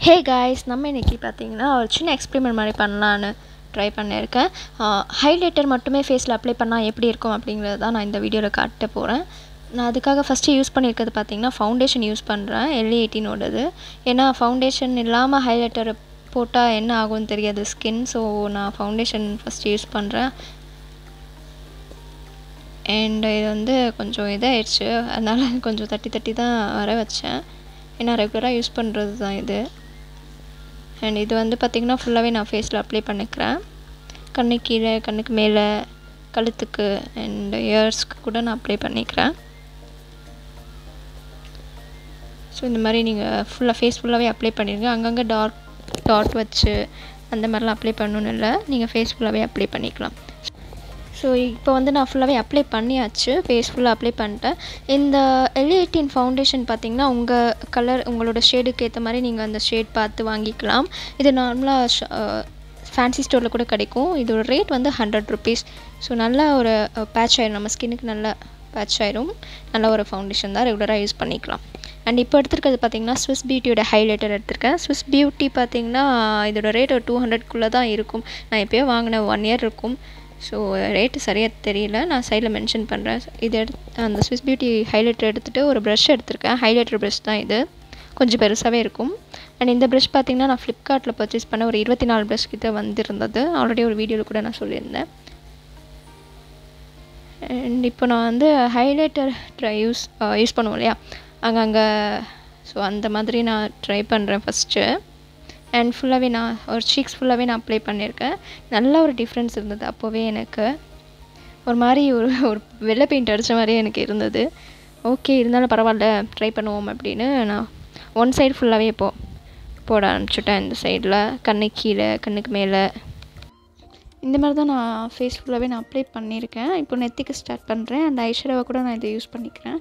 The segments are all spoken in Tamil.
ஹே காய்ஸ் நம்ம இன்றைக்கி பார்த்தீங்கன்னா ஒரு சின்ன எக்ஸ்பெரிமெண்ட் மாதிரி பண்ணலான்னு ட்ரை பண்ணியிருக்கேன் ஹைலைட்டர் மட்டுமே ஃபேஸில் அப்ளை பண்ணால் எப்படி இருக்கும் அப்படிங்கிறது தான் நான் இந்த வீடியோவில் காட்ட போகிறேன் நான் அதுக்காக ஃபஸ்ட்டு யூஸ் பண்ணியிருக்கிறது பார்த்தீங்கன்னா ஃபவுண்டேஷன் யூஸ் பண்ணுறேன் எல்இ எயிட்டினோடது ஏன்னா ஃபவுண்டேஷன் இல்லாமல் ஹைலைட்டர் போட்டால் என்ன ஆகும்னு தெரியாது ஸ்கின் ஸோ நான் ஃபவுண்டேஷன் ஃபஸ்ட்டு யூஸ் பண்ணுறேன் அண்ட் இது வந்து கொஞ்சம் இதாகிடுச்சு அதனால் கொஞ்சம் தட்டி தட்டி தான் வர வச்சேன் ஏன்னா ரெகுலராக யூஸ் பண்ணுறது தான் இது அண்ட் இது வந்து பார்த்திங்கன்னா ஃபுல்லாகவே நான் ஃபேஸில் அப்ளை பண்ணிக்கிறேன் கண்ணு கீழே கண்ணுக்கு மேலே கழுத்துக்கு அண்ட் இயர்ஸ்க்கு கூட நான் அப்ளை பண்ணிக்கிறேன் ஸோ இந்த மாதிரி நீங்கள் ஃபுல்லாக ஃபேஸ் ஃபுல்லாகவே அப்ளை பண்ணிடுங்க அங்கங்கே டார்க் டாட் வச்சு அந்த மாதிரிலாம் அப்ளை பண்ணணும்னு இல்லை நீங்கள் ஃபேஸ் ஃபுல்லாகவே அப்ளை பண்ணிக்கலாம் ஸோ இப்போ வந்து நான் ஃபுல்லாகவே அப்ளை பண்ணியாச்சு ஃபேஸ் ஃபுல்லாக அப்ளை பண்ணிட்டேன் இந்த எலிஎயிட்டின் ஃபவுண்டேஷன் பார்த்திங்கன்னா உங்கள் கலர் உங்களோட ஷேடுக்கு ஏற்ற மாதிரி நீங்கள் அந்த ஷேட் பார்த்து வாங்கிக்கலாம் இது நார்மலாக ஃபேன்சி ஸ்டோரில் கூட கிடைக்கும் இதோட ரேட் வந்து ஹண்ட்ரட் ருபீஸ் ஸோ நல்லா ஒரு பேட்ச் ஆயிடும் நம்ம ஸ்கின்னுக்கு நல்ல பேட்ச் ஆயிடும் நல்ல ஒரு ஃபவுண்டேஷன் தான் ரெகுலராக யூஸ் பண்ணிக்கலாம் அண்ட் இப்போ எடுத்துருக்கிறது பார்த்திங்கன்னா ஸ்விஸ் பியூட்டியோட ஹைலைட்டர் எடுத்திருக்கேன் ஸ்விஸ் பியூட்டி பார்த்திங்கன்னா இதோட ரேட் ஒரு டூ ஹண்ட்ரட்குள்ளே தான் இருக்கும் நான் எப்போயோ வாங்கினேன் ஒன் இயர் இருக்கும் ஸோ ரேட்டு சரியாக தெரியல நான் சைடில் மென்ஷன் பண்ணுறேன் இது எடுத்து அந்த ஸ்விஸ் பியூட்டி ஹைலைட்டர் எடுத்துகிட்டு ஒரு ப்ரஷ் எடுத்திருக்கேன் ஹைலைட்டர் ப்ரஷ் தான் இது கொஞ்சம் பெருசாகவே இருக்கும் அண்ட் இந்த ப்ரஷ் பார்த்திங்கன்னா நான் ஃப்ளிப்கார்ட்டில் பர்ச்சேஸ் பண்ண ஒரு இருபத்தி நாலு ப்ரஷ் கிட்ட வந்திருந்தது ஆல்ரெடி ஒரு வீடியோவில் கூட நான் சொல்லியிருந்தேன் அண்ட் இப்போ நான் வந்து ஹைலைட்டர் ட்ரை யூஸ் யூஸ் பண்ணுவோம் இல்லையா அங்கங்கே ஸோ அந்த மாதிரி நான் ட்ரை பண்ணுறேன் ஃபஸ்ட்டு அண்ட் ஃபுல்லாகவே நான் ஒரு சீக்ஸ் ஃபுல்லாகவே நான் அப்ளை பண்ணியிருக்கேன் நல்ல ஒரு டிஃப்ரென்ஸ் இருந்தது அப்போவே எனக்கு ஒரு மாதிரி ஒரு ஒரு வெள்ளை பெயிண்ட் அடித்த மாதிரியே எனக்கு இருந்தது ஓகே இருந்தாலும் பரவாயில்ல ட்ரை பண்ணுவோம் அப்படின்னு நான் ஒன் சைடு ஃபுல்லாகவே இப்போது போட ஆரம்பிச்சுட்டேன் இந்த சைடில் கண்ணு கீழே கண்ணுக்கு மேலே இந்த மாதிரி தான் நான் ஃபேஸ் ஃபுல்லாகவே நான் அப்ளை பண்ணியிருக்கேன் இப்போ நெத்திக்கு ஸ்டார்ட் பண்ணுறேன் அந்த ஐஷேடோவை கூட நான் இதை யூஸ் பண்ணிக்கிறேன்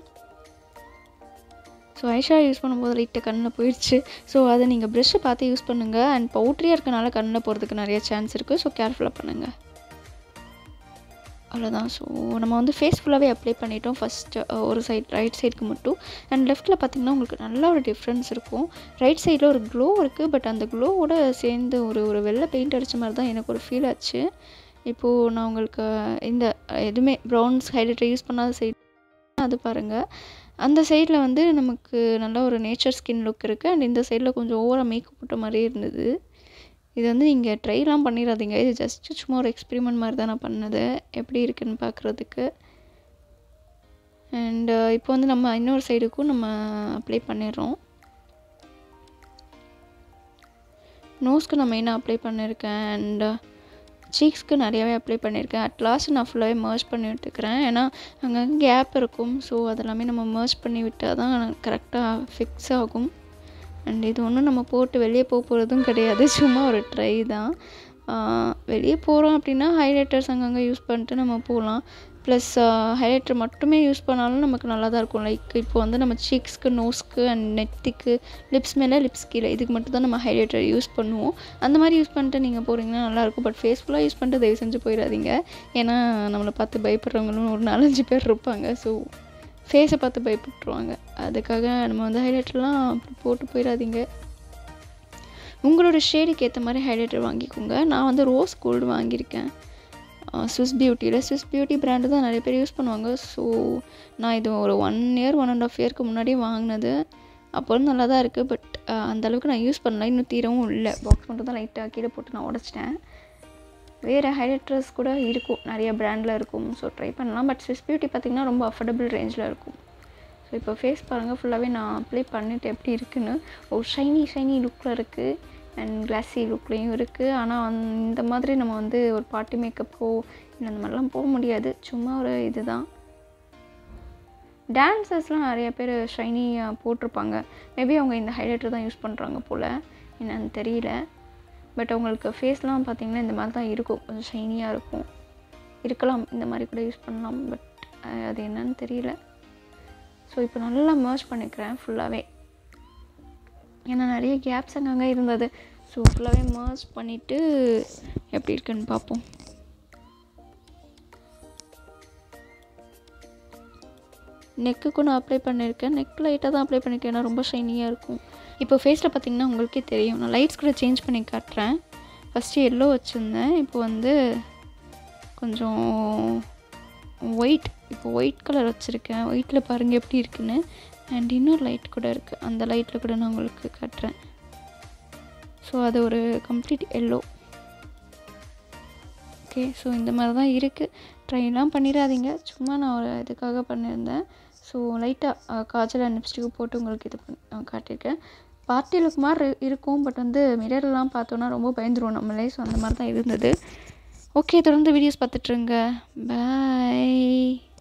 ஸோ ஐஷா யூஸ் பண்ணும்போது லைட்டாக கண்ணில் போயிடுச்சு ஸோ அதை நீங்கள் ப்ரெஷ்ஷை பார்த்து யூஸ் பண்ணுங்கள் அண்ட் பவுட்ரியாக இருக்கனால கண்ணில் போகிறதுக்கு நிறைய சான்ஸ் இருக்குது ஸோ கேர்ஃபுல்லாக பண்ணுங்கள் அவ்வளோதான் ஸோ நம்ம வந்து ஃபேஸ் ஃபுல்லாகவே அப்ளை பண்ணிட்டோம் ஃபஸ்ட்டு ஒரு சைட் ரைட் சைடுக்கு மட்டும் அண்ட் லெஃப்ட்டில் பார்த்திங்கன்னா உங்களுக்கு நல்ல ஒரு டிஃப்ரென்ஸ் இருக்கும் ரைட் சைடில் ஒரு க்ளோ இருக்குது பட் அந்த க்ளோவோட சேர்ந்து ஒரு ஒரு வெள்ளை பெயிண்ட் அடித்த மாதிரி தான் எனக்கு ஒரு ஃபீல் ஆச்சு இப்போது நான் உங்களுக்கு இந்த எதுவுமே ப்ரௌன்ஸ் ஹைலைட்டர் யூஸ் பண்ணாத சைட் அது பாருங்கள் அந்த சைடில் வந்து நமக்கு நல்ல ஒரு நேச்சர் ஸ்கின் லுக் இருக்குது அண்ட் இந்த சைடில் கொஞ்சம் ஓவராக மேக்கப் போட்ட மாதிரியே இருந்தது இது வந்து நீங்கள் ட்ரைலாம் பண்ணிடாதீங்க இது ஜஸ்ட்டு சும்மா ஒரு எக்ஸ்பெரிமெண்ட் மாதிரி தான் நான் பண்ணது எப்படி இருக்குன்னு பார்க்குறதுக்கு அண்டு இப்போ வந்து நம்ம இன்னொரு சைடுக்கும் நம்ம அப்ளை பண்ணிடுறோம் நோஸ்க்கு நான் மெயினாக அப்ளை பண்ணியிருக்கேன் அண்டு சீக்ஸ்க்கு நிறையாவே அப்ளை பண்ணியிருக்கேன் அட் லாஸ்ட் நான் ஃபுல்லாகவே மர்ஜ் பண்ணி விட்டுக்கிறேன் ஏன்னா அங்கங்கே கேப் இருக்கும் ஸோ அதெல்லாமே நம்ம மர்ஜ் பண்ணி விட்டால் தான் கரெக்டாக ஃபிக்ஸ் ஆகும் அண்ட் இது ஒன்றும் நம்ம போட்டு வெளியே போக போகிறதும் கிடையாது சும்மா ஒரு ட்ரை தான் வெளியே போகிறோம் அப்படின்னா ஹைலைட்டர்ஸ் அங்கங்கே யூஸ் பண்ணிட்டு நம்ம போகலாம் ப்ளஸ் ஹைலைட்டர் மட்டுமே யூஸ் பண்ணாலும் நமக்கு நல்லா தான் இருக்கும் லைக் இப்போ வந்து நம்ம சீக்ஸ்க்கு நோஸ்க்கு அண்ட் நெத்திக்கு லிப்ஸ் மேலே லிப்ஸ் கீழே இதுக்கு மட்டும் தான் நம்ம ஹைலைட்டர் யூஸ் பண்ணுவோம் அந்த மாதிரி யூஸ் பண்ணிட்டு நீங்கள் போகிறீங்கன்னா நல்லாயிருக்கும் பட் ஃபேஸ் ஃபுல்லாக யூஸ் பண்ணிட்டு தயவு செஞ்சு போயிடாதீங்க ஏன்னா நம்மளை பார்த்து பயப்படுறவங்களும் ஒரு நாலஞ்சு பேர் இருப்பாங்க ஸோ ஃபேஸை பார்த்து பயப்பட்டுருவாங்க அதுக்காக நம்ம வந்து ஹைலைட்டர்லாம் அப்படி போட்டு போயிடாதீங்க உங்களோட ஷேடுக்கு ஏற்ற மாதிரி ஹைலைட்டர் வாங்கிக்கோங்க நான் வந்து ரோஸ் கோல்டு வாங்கியிருக்கேன் ஸ்விஸ் பியூட்டியில் ஸ்விஸ் பியூட்டி பிராண்டு தான் நிறைய பேர் யூஸ் பண்ணுவாங்க ஸோ நான் இது ஒரு one year one and half இயர்க்கு முன்னாடியே வாங்கினது அப்போ வந்து நல்லா தான் இருக்குது பட் அந்தளவுக்கு நான் யூஸ் பண்ணல இன்னும் தீரவும் இல்லை பாக்ஸ் மட்டும் தான் லைட்டாக கீழே போட்டு நான் உடச்சிட்டேன் வேறு ஹைலைட்டர்ஸ் கூட இருக்கும் நிறைய ப்ராண்டில் இருக்கும் ஸோ ட்ரை பண்ணலாம் பட் ஸ்விஸ் பியூட்டி பார்த்திங்கன்னா ரொம்ப அஃபோர்டபுள் ரேஞ்சில் இருக்கும் ஸோ இப்போ ஃபேஸ் பாருங்கள் ஃபுல்லாகவே நான் அப்ளை பண்ணிவிட்டு எப்படி இருக்குன்னு ஒரு ஷைனி ஷைனி லுக்கில் இருக்குது அண்ட் கிளாஸி லுக்லேயும் இருக்குது ஆனால் இந்த மாதிரி நம்ம வந்து ஒரு பார்ட்டி மேக்கப்போ இல்லை அந்த மாதிரிலாம் போக முடியாது சும்மா ஒரு இது தான் டான்சர்ஸ்லாம் நிறைய பேர் ஷைனியாக போட்டிருப்பாங்க மேபி அவங்க இந்த ஹைலைட்டர் தான் யூஸ் பண்ணுறாங்க போல் என்னன்னு தெரியல பட் அவங்களுக்கு ஃபேஸ்லாம் பார்த்திங்கன்னா இந்த மாதிரி தான் இருக்கும் கொஞ்சம் ஷைனியாக இருக்கும் இருக்கலாம் இந்த மாதிரி கூட யூஸ் பண்ணலாம் பட் அது என்னன்னு தெரியல ஸோ இப்போ நல்லா மர்ஜ் பண்ணிக்கிறேன் ஃபுல்லாகவே ஏன்னா நிறைய கேப்ஸ் அங்கங்கே இருந்தது ஸோ ஃபுல்லாகவே மர்ஜ் பண்ணிவிட்டு எப்படி இருக்குன்னு பார்ப்போம் நெக்குக்கும் நான் அப்ளை பண்ணியிருக்கேன் நெக் லைட்டாக தான் அப்ளை பண்ணியிருக்கேன் ஏன்னா ரொம்ப ஷைனியாக இருக்கும் இப்போ ஃபேஸில் பார்த்தீங்கன்னா உங்களுக்கே தெரியும் நான் லைட்ஸ் கூட சேஞ்ச் பண்ணி காட்டுறேன் ஃபஸ்ட்டு எல்லோ வச்சுருந்தேன் இப்போ வந்து கொஞ்சம் ஒயிட் இப்போ ஒயிட் கலர் வச்சுருக்கேன் ஒயிட்டில் பாருங்கள் எப்படி இருக்குன்னு அண்ட் இன்னொரு லைட் கூட இருக்குது அந்த லைட்டில் கூட நான் உங்களுக்கு காட்டுறேன் ஸோ அது ஒரு கம்ப்ளீட் எல்லோ ஓகே ஸோ இந்த மாதிரி தான் இருக்குது ட்ரைலாம் பண்ணிடாதீங்க சும்மா நான் ஒரு இதுக்காக பண்ணியிருந்தேன் ஸோ லைட்டாக காஜல் அண்ட் லிப்ஸ்டிக் போட்டு உங்களுக்கு இது பண்ணி அஹ் காட்டியிருக்கேன் பார்ட்டி லுக் மாதிரி இருக்கும் பட் வந்து மிரர்லாம் பார்த்தோன்னா ரொம்ப பயந்துருவோம் நம்மளே ஸோ அந்த மாதிரி தான் இருந்தது ஓகே தொடர்ந்து வீடியோஸ் பார்த்துட்ருங்க பாய்